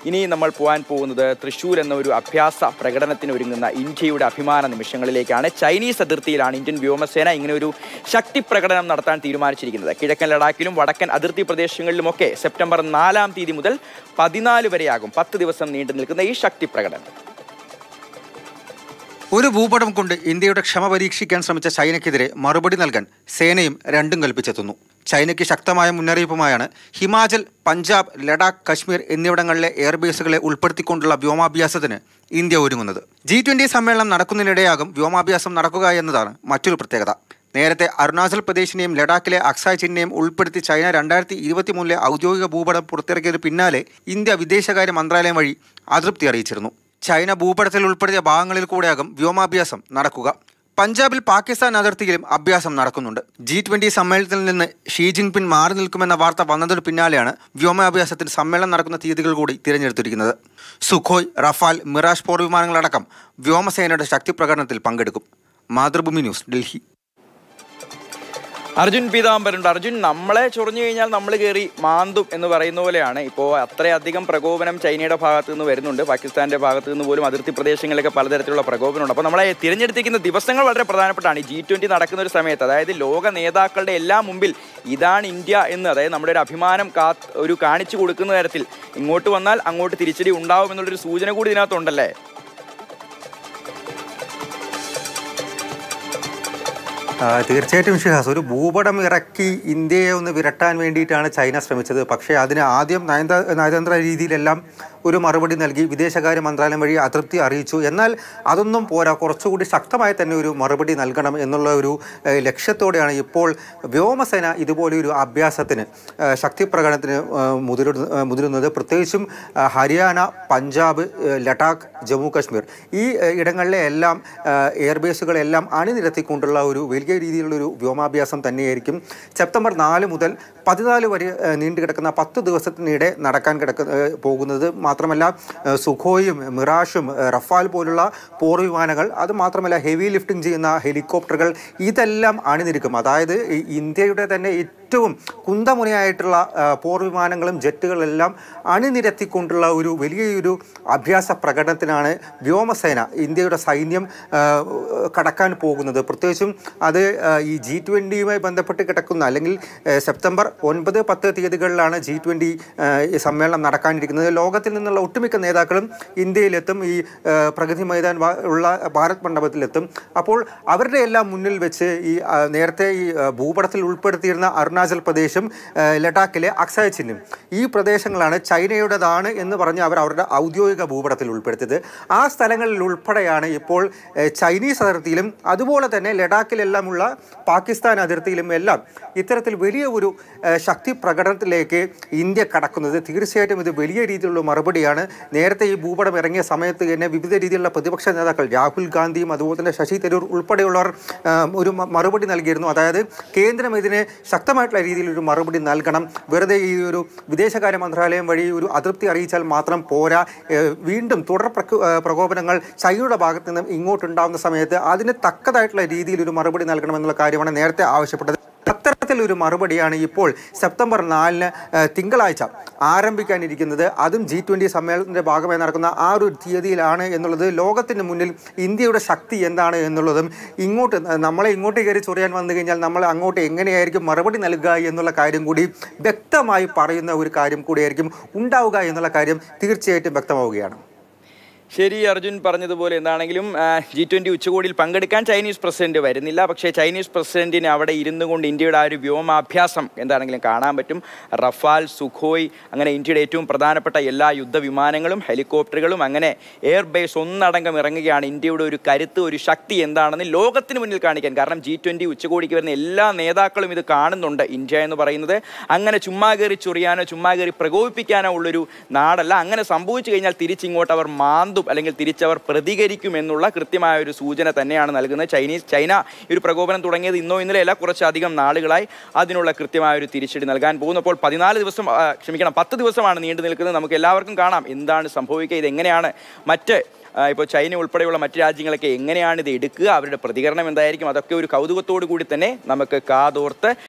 ഇനി നമ്മൾ പോകാൻ പോകുന്നത് തൃശ്ശൂർ എന്ന ഒരു അഭ്യാസ പ്രകടനത്തിന് ഒരുങ്ങുന്ന ഇന്ത്യയുടെ അഭിമാന നിമിഷങ്ങളിലേക്കാണ് ചൈനീസ് അതിർത്തിയിലാണ് ഇന്ത്യൻ വ്യോമസേന ഇങ്ങനെ ഒരു ശക്തി പ്രകടനം നടത്താൻ തീരുമാനിച്ചിരിക്കുന്നത് കിഴക്കൻ ലഡാക്കിലും വടക്കൻ അതിർത്തി പ്രദേശങ്ങളിലുമൊക്കെ സെപ്റ്റംബർ നാലാം തീയതി മുതൽ പതിനാല് വരെയാകും പത്ത് ദിവസം നീണ്ടു നിൽക്കുന്ന ഈ ശക്തി പ്രകടനം ഒരു ഭൂപടം കൊണ്ട് ഇന്ത്യയുടെ ക്ഷമ പരീക്ഷിക്കാൻ ശ്രമിച്ച ചൈനയ്ക്കെതിരെ മറുപടി നൽകാൻ സേനയും രണ്ടും കൽപ്പിച്ചെത്തുന്നു ചൈനയ്ക്ക് ശക്തമായ മുന്നറിയിപ്പുമായാണ് ഹിമാചൽ പഞ്ചാബ് ലഡാക്ക് കശ്മീർ എന്നിവിടങ്ങളിലെ എയർബേസുകളെ ഉൾപ്പെടുത്തിക്കൊണ്ടുള്ള വ്യോമാഭ്യാസത്തിന് ഇന്ത്യ ഒരുങ്ങുന്നത് ജി ട്വന്റി സമ്മേളനം നടക്കുന്നതിനിടെയാകും വ്യോമാഭ്യാസം നടക്കുക എന്നതാണ് മറ്റൊരു പ്രത്യേകത നേരത്തെ അരുണാചൽ പ്രദേശിനെയും ലഡാക്കിലെ അക്സായ് ചിഹ്നെയും ഉൾപ്പെടുത്തി ചൈന രണ്ടായിരത്തി ഇരുപത്തി മൂന്നിലെ ഔദ്യോഗിക ഭൂപടം പുറത്തിറക്കിയതിന് പിന്നാലെ ഇന്ത്യ വിദേശകാര്യ മന്ത്രാലയം വഴി അതൃപ്തി അറിയിച്ചിരുന്നു ചൈന ഭൂപടത്തിൽ ഉൾപ്പെടുത്തിയ ഭാഗങ്ങളിൽ കൂടെയാകും വ്യോമാഭ്യാസം നടക്കുക പഞ്ചാബിൽ പാകിസ്ഥാൻ അതിർത്തിയിലും അഭ്യാസം നടക്കുന്നുണ്ട് ജി ട്വന്റി സമ്മേളനത്തിൽ നിന്ന് ഷീ ജിൻപിൻ മാറി നിൽക്കുമെന്ന വാർത്ത വന്നതിന് പിന്നാലെയാണ് വ്യോമാഭ്യാസത്തിന് സമ്മേളനം നടക്കുന്ന തീയതികൾ കൂടി തിരഞ്ഞെടുത്തിരിക്കുന്നത് സുഖോയ് റഫാൽ മിറാഷ് പോർ വിമാനങ്ങളടക്കം വ്യോമസേനയുടെ ശക്തി പ്രകടനത്തിൽ പങ്കെടുക്കും മാതൃഭൂമി ന്യൂസ് ഡൽഹി അർജുൻ പീതാംബരുണ്ട് അർജുൻ നമ്മളെ ചൊറിഞ്ഞു കഴിഞ്ഞാൽ നമ്മൾ കയറി മാന്തും എന്ന് പറയുന്ന പോലെയാണ് ഇപ്പോൾ അത്രയധികം പ്രകോപനം ചൈനയുടെ ഭാഗത്ത് നിന്ന് വരുന്നുണ്ട് പാകിസ്ഥാന്റെ ഭാഗത്ത് നിന്ന് പോലും അതിർത്തി പ്രദേശങ്ങളിലൊക്കെ പലതരത്തിലുള്ള പ്രകോപനമുണ്ട് അപ്പോൾ നമ്മളെ തിരഞ്ഞെടുത്തിരിക്കുന്ന ദിവസങ്ങൾ വളരെ പ്രധാനപ്പെട്ടാണ് ജി ട്വന്റി നടക്കുന്ന ഒരു സമയത്ത് അതായത് ലോക നേതാക്കളുടെ എല്ലാം മുമ്പിൽ ഇതാണ് ഇന്ത്യ എന്ന് അതായത് നമ്മുടെ ഒരു അഭിമാനം കാ ഒരു കാണിച്ചു കൊടുക്കുന്ന തരത്തിൽ ഇങ്ങോട്ട് വന്നാൽ അങ്ങോട്ട് തിരിച്ചടി ഉണ്ടാവും എന്നുള്ളൊരു സൂചന കൂടി ഇതിനകത്തുണ്ടല്ലേ ആ, തീർച്ചയായിട്ടും ഷിഹാസ് ഒരു ഭൂപടം ഇറക്കി ഇന്ത്യയെ ഒന്ന് വിരട്ടാൻ വേണ്ടിയിട്ടാണ് ചൈന ശ്രമിച്ചത് പക്ഷേ അതിന് ആദ്യം നയന്ത നയതന്ത്ര രീതിയിലെല്ലാം ഒരു മറുപടി നൽകി വിദേശകാര്യ മന്ത്രാലയം വഴി അതൃപ്തി അറിയിച്ചു എന്നാൽ അതൊന്നും പോരാ കുറച്ചുകൂടി ശക്തമായി തന്നെ ഒരു മറുപടി നൽകണം എന്നുള്ള ഒരു ഏഹ്, ലക്ഷ്യത്തോടെയാണ് ഇപ്പോൾ വ്യോമസേന ഇതുപോലെ ഒരു അഭ്യാസത്തിന് ഏഹ്, ശക്തി പ്രകടനത്തിന് ഏഹ്, മുതിരു ഏഹ്, മുതിരുന്നത് പ്രത്യേകിച്ചും ഏഹ്, ഹരിയാന പഞ്ചാബ് ഏഹ്, ലഡാക്ക് ജമ്മു കാശ്മീർ ഈ ഏഹ്, ഇടങ്ങളിലെ എല്ലാം ഏഹ്, എയർബേസുകളെല്ലാം അണിനിരത്തിക്കൊണ്ടുള്ള ഒരു വലിയ രീതിയിലുള്ള ഒരു വ്യോമാഭ്യാസം തന്നെയായിരിക്കും സെപ്റ്റംബർ നാല് മുതൽ പതിനാല് വരെ ഏഹ്, നീണ്ടു കിടക്കുന്ന പത്ത് ദിവസത്തിനിടെ നടക്കാൻ കിടക്കുന്ന ഏഹ്, പോകുന്നത് മാത്രമല്ല ഏഹ്, സുഖോയും മിറാഷും ഏഹ്, റഫാൽ പോലുള്ള പോർ വിമാനങ്ങൾ അത് മാത്രമല്ല ഹെവി ലിഫ്റ്റിംഗ് ചെയ്യുന്ന ഹെലികോപ്റ്ററുകൾ ഇതെല്ലാം അണിനിരക്കും അതായത് ഈ ഇന്ത്യയുടെ തന്നെ ഏറ്റവും കുന്തമുനയായിട്ടുള്ള ആ, പോർ വിമാനങ്ങളും ജെറ്റുകളെല്ലാം അണിനിരത്തിക്കൊണ്ടുള്ള ഒരു വലിയൊരു അഭ്യാസ പ്രകടനത്തിനാണ് വ്യോമസേന ഇന്ത്യയുടെ സൈന്യം ആ, കടക്കാൻ പോകുന്നത് പ്രത്യേകിച്ചും അത് ആ, ഈ ജി ട്വൻ്റിയുമായി ബന്ധപ്പെട്ട് കിടക്കുന്ന അല്ലെങ്കിൽ ആ, സെപ്റ്റംബർ ഒൻപത് പത്ത് തീയതികളിലാണ് ജി ട്വൻ്റി സമ്മേളനം നടക്കാനിരിക്കുന്നത് ലോകത്തിൽ നിന്നുള്ള ഒട്ടുമിക്ക നേതാക്കളും ഇന്ത്യയിലെത്തും ഈ ആ, പ്രഗതി മൈതാൻ വാ- ഉള്ള ഭാരത് മണ്ഡപത്തിലെത്തും അപ്പോൾ അവരുടെ എല്ലാം മുന്നിൽ വെച്ച് ഈ ആ, നേരത്തെ ഈ ആ, ഭൂപടത്തിൽ ഉൾപ്പെടുത്തിയിരുന്ന അരുണാചൽ പ്രദേശും ആ, ലഡാക്കിലെ അക്സായ് ചിഹ്നം ഈ പ്രദേശങ്ങളാണ് ചൈനയുടേതാണ് എന്ന് പറഞ്ഞ് അവർ അവരുടെ ഔദ്യോഗിക ഭൂപടത്തിൽ ഉൾപ്പെടുത്തിയത് ആ സ്ഥലങ്ങളിൽ ഉൾപ്പെടെയാണ് ഇപ്പോൾ ഏ, ചൈനീസ് അതിർത്തിയിലും അതുപോലെ തന്നെ ലഡാക്കിലെല്ലാമുള്ള പാകിസ്ഥാൻ അതിർത്തിയിലും എല്ലാം ഇത്തരത്തിൽ വലിയ ഒരു ഏ, ശക്തി പ്രകടനത്തിലേക്ക് ഇന്ത്യ കടക്കുന്നത് തീർച്ചയായിട്ടും ഇത് വലിയ രീതിയിലുള്ള മറുപടിയാണ് നേരത്തെ ഈ ഭൂപടം ഇറങ്ങിയ സമയത്ത് തന്നെ വിവിധ രീതിയിലുള്ള പ്രതിപക്ഷ നേതാക്കൾ രാഹുൽ ഗാന്ധിയും അതുപോലെ തന്നെ ശശി തരൂർ ഉൾപ്പെടെയുള്ളവർ ആ, ഒരു മ- മറുപടി നൽകിയിരുന്നു അതായത് കേന്ദ്രം ഇതിന് ശക്തമായിട്ടുള്ള രീതിയിൽ ഒരു മറുപടി നൽകണം വെറുതെ ഈ ഒരു വിദേശകാര്യ മന്ത്രാലയം വഴി ഒരു അതൃപ്തി അറിയിച്ചാൽ മാത്രം പോരാ ഏഹ് വീണ്ടും തുടർ പ്രക- ഏഹ് പ്രകോപനങ്ങൾ ചൈനയുടെ ഭാഗത്ത് നിന്നും ഇങ്ങോട്ടുണ്ടാകുന്ന സമയത്ത് അതിന് തക്കതായിട്ടുള്ള രീതിയിൽ ഒരു മറുപടി നൽകണമെന്നുള്ള കാര്യമാണ് നേരത്തെ ആവശ്യപ്പെട്ടത് അത്തരത്തിലൊരു മറുപടിയാണ് ഇപ്പോൾ സെപ്റ്റംബർ നാലിന് ഏഹ് തിങ്കളാഴ്ച ആരംഭിക്കാനിരിക്കുന്നത് അതും ജി ട്വൻ്റി സമ്മേളനത്തിൻ്റെ ഭാഗമായി നടക്കുന്ന ആ ഒരു തീയതിയിലാണ് എന്നുള്ളത് ലോകത്തിന് മുന്നിൽ ഇന്ത്യയുടെ ശക്തി എന്താണ് എന്നുള്ളതും ഇങ്ങോട്ട് നമ്മളെ ഇങ്ങോട്ട് കയറി ചൊറിയാൻ വന്നു കഴിഞ്ഞാൽ നമ്മൾ അങ്ങോട്ട് എങ്ങനെയായിരിക്കും മറുപടി നൽകുക എന്നുള്ള കാര്യം കൂടി വ്യക്തമായി പറയുന്ന ഒരു കാര്യം കൂടിയായിരിക്കും ഉണ്ടാവുക എന്നുള്ള കാര്യം തീർച്ചയായിട്ടും വ്യക്തമാവുകയാണ് ശരി അർജുൻ പറഞ്ഞതുപോലെ എന്താണെങ്കിലും ജി ട്വൻ്റി ഉച്ചകോടിയിൽ പങ്കെടുക്കാൻ ചൈനീസ് പ്രസിഡന്റ് വരുന്നില്ല പക്ഷേ ചൈനീസ് പ്രസിഡന്റിന് അവിടെ ഇരുന്നു കൊണ്ട് ഇന്ത്യയുടെ ആ ഒരു വ്യോമാഭ്യാസം എന്താണെങ്കിലും കാണാൻ പറ്റും റഫാൽ സുഖോയ് അങ്ങനെ ഇന്ത്യയുടെ ഏറ്റവും പ്രധാനപ്പെട്ട എല്ലാ യുദ്ധവിമാനങ്ങളും ഹെലികോപ്റ്ററുകളും അങ്ങനെ എയർ ബേസ് ഒന്നടങ്കം ഇറങ്ങുകയാണ് ഇന്ത്യയുടെ ഒരു കരുത്ത് ഒരു ശക്തി എന്താണെന്ന് ലോകത്തിന് മുന്നിൽ കാണിക്കാൻ കാരണം ജി ട്വൻ്റി ഉച്ചകോടിക്ക് വരുന്ന എല്ലാ നേതാക്കളും ഇത് കാണുന്നുണ്ട് ഇന്ത്യ എന്ന് പറയുന്നത് അങ്ങനെ ചുമ്മാ കയറി ചൊറിയാനോ ചുമ്മാ കയറി പ്രകോപിപ്പിക്കാനോ ഉള്ളൊരു നാടല്ല അങ്ങനെ സംഭവിച്ചു കഴിഞ്ഞാൽ തിരിച്ചിങ്ങോട്ട് അവർ മാന്തും അല്ലെങ്കിൽ തിരിച്ചവർ പ്രതികരിക്കും എന്നുള്ള കൃത്യമായ ഒരു സൂചന തന്നെയാണ് നൽകുന്നത് ചൈനീസ് ചൈന ഈ ഒരു പ്രകോപനം തുടങ്ങിയത് ഇന്നോ ഇന്നലെയല്ല കുറച്ചധികം നാളുകളായി അതിനുള്ള കൃത്യമായ ഒരു തിരിച്ചടി നൽകാൻ പോകുന്നു അപ്പോൾ പതിനാല് ദിവസം ആ, ക്ഷമിക്കണം പത്ത് ദിവസമാണ് നീണ്ടു നിൽക്കുന്നത് നമുക്ക് എല്ലാവർക്കും കാണാം എന്താണ് സംഭവിക്കുക ഇത് എങ്ങനെയാണ് മറ്റ് ഇപ്പോൾ ചൈന ഉൾപ്പെടെയുള്ള മറ്റ് രാജ്യങ്ങളൊക്കെ എങ്ങനെയാണ് ഇത് എടുക്കുക അവരുടെ പ്രതികരണം എന്തായിരിക്കും അതൊക്കെ ഒരു കൗതുകത്തോടു കൂടി തന്നെ നമുക്ക് കാതോർത്ത്